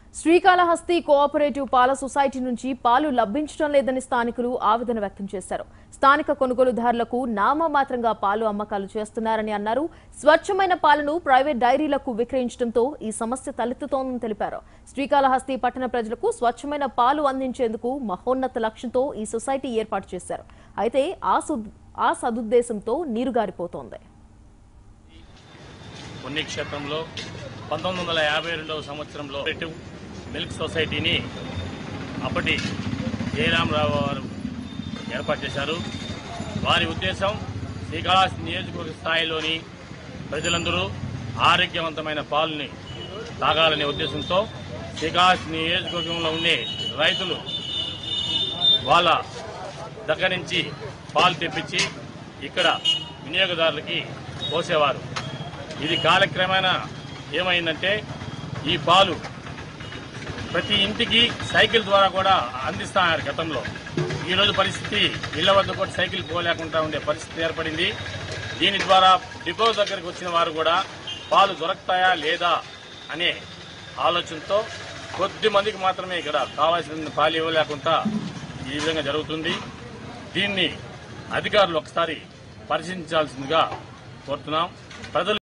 Srikalahasti cooperative పాల society నుంచి పాలు లభించడం లేదని స్థానికులు ఆవేదన వ్యక్తం చేశారు స్థానిక కొనుగోలుదారులకు నామమాత్రంగా పాలు అమ్మకాలు చేస్తున్నారని అన్నారు స్వచ్ఛమైన పాలను ప్రైవేట్ డైరీలకు విక్రయించడంతో ఈ సమస్య తలెత్తుతోందని తెలిపారు శ్రీకాళహస్తి పట్టణ ప్రజలకు స్వచ్ఛమైన పాలు అందించేందుకు మహోన్నత లక్ష్యంతో ఈ సొసైటీ ఏర్పాటు చేశారు అయితే ఆ సు- ఆ సదుద్దేశంతో నీరుగారిపోతోంది పుణ్యక్షేత్రంలో పంతొమ్మిది వందల యాభై రెండవ సంవత్సరంలో కోఆపరేటివ్ మిల్క్ సొసైటీని అప్పటి జయరామరావు గారు ఏర్పాటు చేశారు వారి ఉద్దేశం శ్రీకాళహస్తి నియోజకవర్గ స్థాయిలోని ప్రజలందరూ ఆరోగ్యవంతమైన పాలుని తాగాలనే ఉద్దేశంతో శ్రీకాళహస్తి నియోజకవర్గంలో ఉండే రైతులు వాళ్ళ దగ్గర నుంచి పాలు తెప్పించి ఇక్కడ వినియోగదారులకి పోసేవారు ఇది కాలక్రమేణా ఏమైందంటే ఈ పాలు ప్రతి ఇంటికి సైకిల్ ద్వారా కూడా అందిస్తున్నారు గతంలో ఈ రోజు పరిస్థితి ఇళ్ల వద్ద కూడా సైకిల్ పోలేకుండా ఉండే పరిస్థితి ఏర్పడింది దీని ద్వారా డిపో దగ్గరికి వచ్చిన వారు కూడా పాలు దొరుకుతాయా లేదా అనే ఆలోచనతో కొద్ది మందికి మాత్రమే ఇక్కడ కావాల్సిన పాలు ఇవ్వలేకుండా ఈ విధంగా జరుగుతుంది దీన్ని అధికారులు ఒకసారి పరిశీలించాల్సిందిగా కోరుతున్నాం ప్రజలు